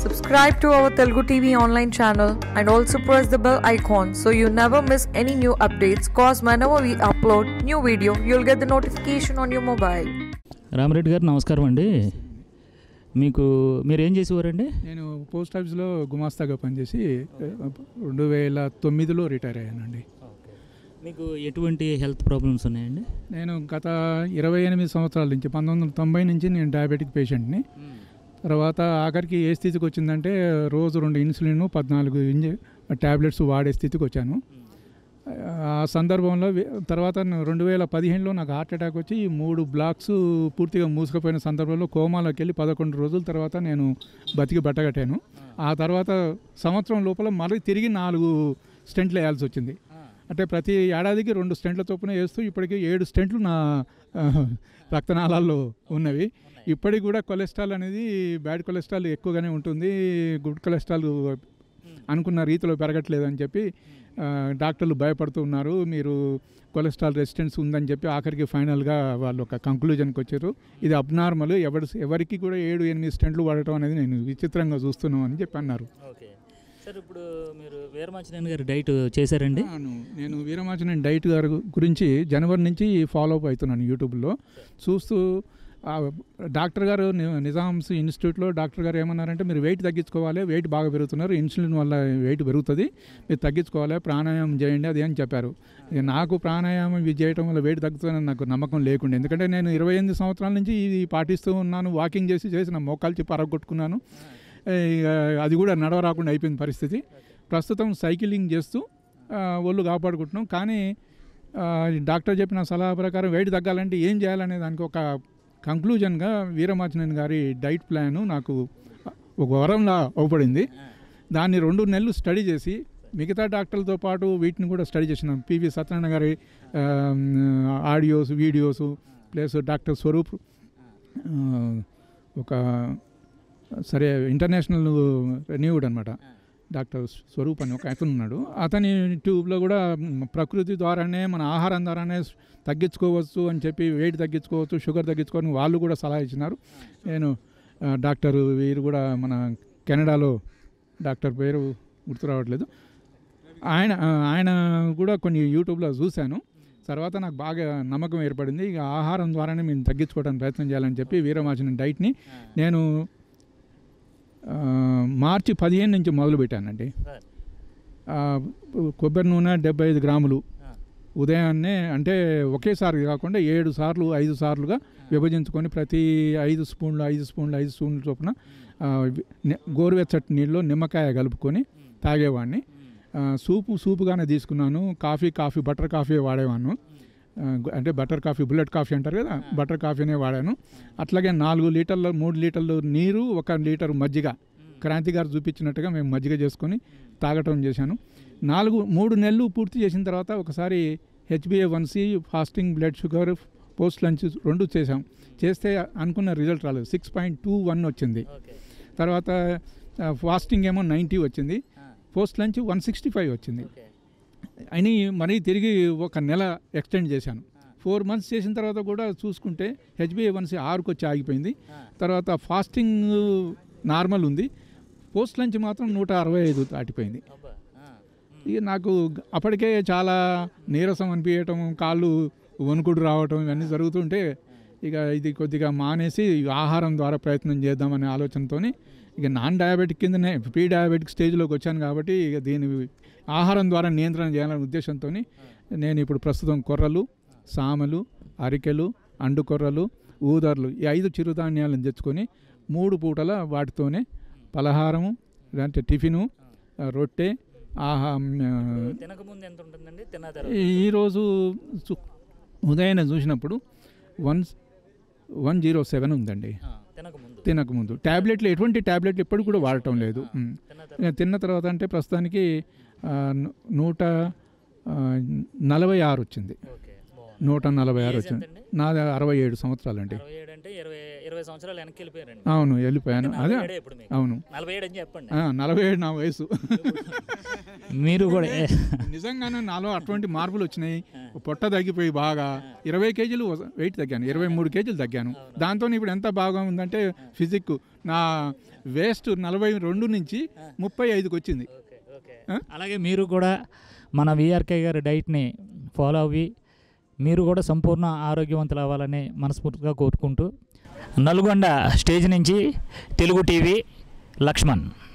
Subscribe to our Telugu TV online channel and also press the bell icon so you never miss any new updates. Cause whenever we upload new video, you'll get the notification on your mobile. Rama Reddy గారు నమస్కారం అండి మీకు మీరు ఏం చేసేవారండి నేను post ఆఫీస్లో గుమాస్తాగా పనిచేసి రెండు వేల తొమ్మిదిలో రిటైర్ అయ్యానండి మీకు ఎటువంటి హెల్త్ ప్రాబ్లమ్స్ ఉన్నాయండి నేను గత ఇరవై ఎనిమిది సంవత్సరాల నుంచి పంతొమ్మిది వందల తొంభై నుంచి నేను డయాబెటిక్ పేషెంట్ని తర్వాత ఆఖరికి ఏ స్థితికి వచ్చిందంటే రోజు రెండు ఇన్సులిన్ పద్నాలుగు ఇంజ ట్యాబ్లెట్స్ వాడే స్థితికి వచ్చాను ఆ సందర్భంలో వే- తర్వాత నేను రెండు వేల పదిహేనులో నాకు హార్ట్ అటాక్ వచ్చి ఈ మూడు బ్లాక్స్ పూర్తిగా మూసుకుపోయిన సందర్భంలో కోమాలోకి వెళ్ళి పదకొండు రోజుల తర్వాత నేను బతికి బట్టగట్టాను ఆ తర్వాత సంవత్సరం లోపల మళ్ళీ తిరిగి నాలుగు స్టెంట్లు వేయాల్సి వచ్చింది అంటే ప్రతి ఏడాదికి రెండు స్టెంట్ల చొప్పున వేస్తూ ఇప్పటికీ ఏడు స్టెంట్లు నా ఆ, రక్తనాళాల్లో ఉన్నవి ఇప్పటికి కూడా కొలెస్ట్రాల్ అనేది బ్యాడ్ కొలెస్ట్రాల్ ఎక్కువగానే ఉంటుంది గుడ్ కొలెస్ట్రాల్ అనుకున్న రీతిలో పెరగట్లేదు అని చెప్పి ఆ, డాక్టర్లు భయపడుతూ ఉన్నారు మీరు కొలెస్ట్రాల్ రెసిస్టెన్స్ ఉందని చెప్పి ఆఖరికి ఫైనల్గా వాళ్ళు ఒక కంక్లూజన్కి వచ్చారు ఇది అబ్నార్మల్ ఎవరి ఎవరికి కూడా ఏడు ఎనిమిది స్టెంట్లు వాడటం అనేది నేను విచిత్రంగా చూస్తున్నాం అని చెప్పి అన్నారు ఓకే సార్ ఇప్పుడు మీరు వీరమాచినేని గారి డైట్ చేశారండి అవును నేను వీరమాచన డైట్ గారి గురించి జనవరి నుంచి ఫాలో అప్ అవుతున్నాను యూట్యూబ్లో చూస్తూ ఆ డాక్టర్ గారు ని- నిజామ్స్ ఇన్స్టిట్యూట్లో డాక్టర్ గారు ఏమన్నారంటే మీరు వెయిట్ తగ్గించుకోవాలి వెయిట్ బాగా పెరుగుతున్నారు ఇన్సులిన్ వల్ల వెయిట్ పెరుగుతుంది మీరు తగ్గించుకోవాలి ప్రాణాయామం చేయండి అది అని చెప్పారు ఇక నాకు ప్రాణాయామం ఇది చేయడం వల్ల వెయిట్ తగ్గుతుందని నాకు నమ్మకం లేకుండా ఎందుకంటే నేను ఇరవై ఎనిమిది సంవత్సరాల నుంచి ఇది పాటిస్తూ ఉన్నాను వాకింగ్ చేసి చేసి నా మోకాలు చెప్పి అరగొట్టుకున్నాను ఇక అది కూడా నడవరాకుండా అయిపోయింది పరిస్థితి ప్రస్తుతం సైకిలింగ్ చేస్తూ ఆ, ఒళ్ళు కాపాడుకుంటున్నాం కానీ ఆ, డాక్టర్ చెప్పిన సలహా ప్రకారం వెయిట్ తగ్గాలంటే ఏం చేయాలనే దానికి ఒక కంక్లూజన్గా వీరమాచనన్ గారి డైట్ ప్లాను నాకు ఒక వరంలా అవపడింది దాన్ని రెండు నెలలు స్టడీ చేసి మిగతా డాక్టర్లతో పాటు వీటిని కూడా స్టడీ చేసినాం పివి సత్యనారాయణ గారి ఆ, audios videos plus doctor Swaroop ఆ, ఒక సరే ఇంటర్నేషనల్ రెన్యూడ్ అనమాట డాక్టర్ స్వరూప్ అని ఒక అతను ఉన్నాడు అతని ట్యూబ్లో కూడా మ్, ప్రకృతి ద్వారానే మన ఆహారం ద్వారానే తగ్గించుకోవచ్చు అని చెప్పి వెయిట్ తగ్గించుకోవచ్చు షుగర్ తగ్గించుకోని వాళ్ళు కూడా సలహా ఇచ్చినారు నేను ఆ, డాక్టర్ వీరు కూడా మన కెనడాలో డాక్టర్ పేరు గుర్తు రావట్లేదు ఆయన ఆ, ఆయన కూడా కొన్ని యూట్యూబ్లో చూశాను తర్వాత నాకు బాగా నమ్మకం ఏర్పడింది ఇక ఆహారం ద్వారానే మేము తగ్గించుకోవడానికి ప్రయత్నం చేయాలని చెప్పి వీరమాచిన డైట్ని నేను ఆ, మార్చి పదిహేను నుంచి మొదలుపెట్టానండి ఆ, కొబ్బరి నూనె డెబ్బై ఐదు గ్రాములు ఉదయాన్నే అంటే ఒకేసారి కాకుండా ఏడు సార్లు ఐదు సార్లుగా విభజించుకొని ప్రతి ఐదు స్పూన్లు ఐదు స్పూన్లు ఐదు స్పూన్ల చొప్పున ఆ, ని- గోరువెచ్చటి నీళ్ళు నిమ్మకాయ కలుపుకొని తాగేవాడిని ఆ, సూపు సూపుగానే తీసుకున్నాను కాఫీ కాఫీ బటర్ కాఫీ వాడేవాను ఆ, గు- అంటే బటర్ కాఫీ బుల్లెట్ కాఫీ అంటారు కదా బటర్ కాఫీనే వాడాను అట్లాగే నాలుగు లీటర్లు మూడు లీటర్లు నీరు ఒక లీటర్ మజ్జిగ క్రాంతి గారు చూపించినట్టుగా మేము మజ్జిగ చేసుకొని తాగటం చేశాను నాలుగు మూడు నెలలు పూర్తి చేసిన తర్వాత ఒకసారి HBA one C fasting blood sugar post lunch రెండు చేసాం చేస్తే అనుకున్న రిజల్ట్ రాలేదు సిక్స్ పాయింట్ టూ వన్ వచ్చింది తర్వాత ఆ, ఫాస్టింగ్ ఏమో నైంటీ వచ్చింది post lunch one sixty five వచ్చింది అని మరీ తిరిగి ఒక నెల ఎక్స్టెండ్ చేశాను ఫోర్ మంత్స్ చేసిన తర్వాత కూడా చూసుకుంటే హెచ్బిఏ వన్ సి ఆరుకు వచ్చి ఆగిపోయింది తర్వాత ఫాస్టింగ్ నార్మల్ ఉంది పోస్ట్ లంచ్ మాత్రం నూట అరవై ఐదు దాటిపోయింది ఇక నాకు అప్పటికే చాలా నీరసం అనిపించటం కాళ్ళు వణుకుడు రావటం ఇవన్నీ జరుగుతుంటే ఇక ఇది కొద్దిగా మానేసి ఆహారం ద్వారా ప్రయత్నం చేద్దామనే ఆలోచనతో ఇక నాన్ డయాబెటిక్ కిందనే ప్రీ డయాబెటిక్ స్టేజ్లోకి వచ్చాను కాబట్టి ఇక దీని ఆహారం ద్వారా నియంత్రణ చేయాలనే ఉద్దేశంతో నేను ఇప్పుడు ప్రస్తుతం కొర్రలు సామలు అరికెలు అండు కొర్రలు ఊదర్లు ఈ ఐదు చిరుధాన్యాలను తెచ్చుకొని మూడు పూటల వాటితోనే పలహారము అంటే టిఫిను ఆ, రొట్టె ఆహా ఆ, తినకముందు ఎంత ఉంటుందండి తిన్న ఈ- ఈరోజు చు- ఉదయాన్నే చూసినప్పుడు వన్ వన్ జీరో సెవెన్ ఉందండి తినకముందు తినకముందు ట్యాబ్లెట్లు ఎటువంటి ట్యాబ్లెట్లు ఎప్పుడు కూడా వాడటం లేదు ఉమ్. ఇక తిన్న తర్వాత అంటే ప్రస్తుతానికి ఆ, ను- నూట ఆ, నలభై ఆరు వచ్చింది ఓకే నూట నలభై ఆరు వచ్చింది నాది అరవై ఏడు సంవత్సరాలండి అరవై ఏడు అంటే ఇరవై ఇరవై సంవత్సరాలు వెనక్కి వెళ్ళిపోయారండి అవును వెళ్ళిపోయాను అదే నలభై ఏడే ఇప్పుడు మీకు అవును నలభై ఏడు అని చెప్పండి ఆ, నలభై ఏడు నా వయసు మీరు కూడా ఏ- నిజంగానే నాలో అటువంటి మార్పులు వచ్చినాయి పొట్ట తగ్గిపోయి బాగా ఇరవై కేజీలు వెయిట్ తగ్గాను ఇరవై మూడు కేజీలు తగ్గాను దాంతో ఇప్పుడు ఎంత బాగా ఉందంటే ఫిజిక్ నా వేస్ట్ నలభై రెండు నుంచి ముప్పై ఐదుకి వచ్చింది ఓకే ఓకే ఆ? అలాగే మీరు కూడా మన విఆర్కే గారి డైట్ని ఫాలో అవ్వి మీరు కూడా సంపూర్ణ ఆరోగ్యవంతులు అవ్వాలని మనస్ఫూర్తిగా కోరుకుంటూ నల్గొండ స్టేజ్ నుంచి తెలుగు టీవీ లక్ష్మణ్